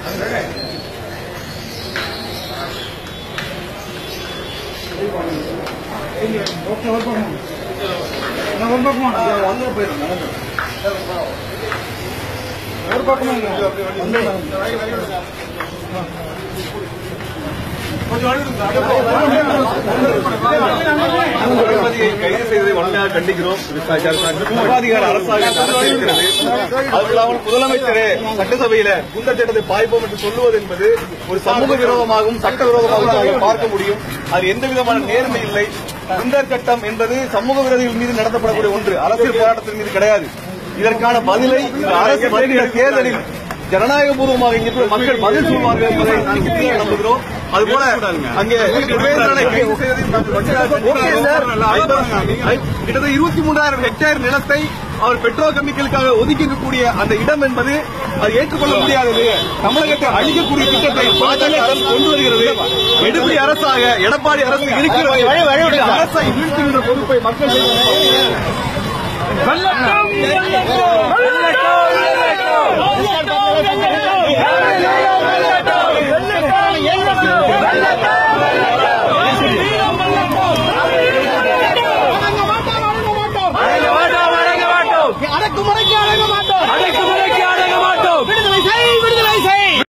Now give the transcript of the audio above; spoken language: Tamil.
நீதிபதியை கைது செய்ததை வன்மையாக கண்டிக்கிறோம் சர்வாதிகார அரசாக அரசு இருக்கிறது அது இல்லாமல் முதலமைச்சரே சட்டசபையில குண்டர் சட்டத்தை பாய்ப்போம் என்று சொல்லுவது என்பது ஒரு சமூக விரோதமாகவும் சட்ட விரோதமாகவும் நாங்கள் பார்க்க முடியும் அது எந்த விதமான நேர்மை இல்லை குண்டர் சட்டம் என்பது சமூக விரோதிகள் மீது நடத்தப்படக்கூடிய ஒன்று அரசியல் போராட்டத்தின் மீது கிடையாது இதற்கான பதிலை இந்த அரசு வருகிற தேர்தலில் ஜனநாயக பூர்வமாக இங்கே இருக்கிற மக்கள் பதில் சொல்வார்கள் என்பதை நான் உறுதியாக நம்புகிறோம் அதுபோல அங்கே சுரேந்திரனை கைது செய்ததை நாங்கள் வன்மையாக கண்டிக்கிறோம். கிட்டத்தட்ட இருபத்தி மூன்றாயிரம் ஹெக்டேர் நிலத்தை அவர் பெட்ரோ கெமிக்கலுக்காக ஒதுக்கி இருக்கக்கூடிய அந்த இடம் என்பது அது ஏற்றுக்கொள்ள முடியாதது தமிழகத்தை அழிக்கக்கூடிய திட்டத்தை பாஜக அரசு கொண்டு வருகிறது எடுபடி அரசாக எடப்பாடி அரசு இருக்கிறது இந்த அரசை வீழ்த்துகின்ற பொறுப்பை மக்கள் செய்வார்கள். வெள்ளட்டும் வெள்ளட்டும் வெள்ளட்டும்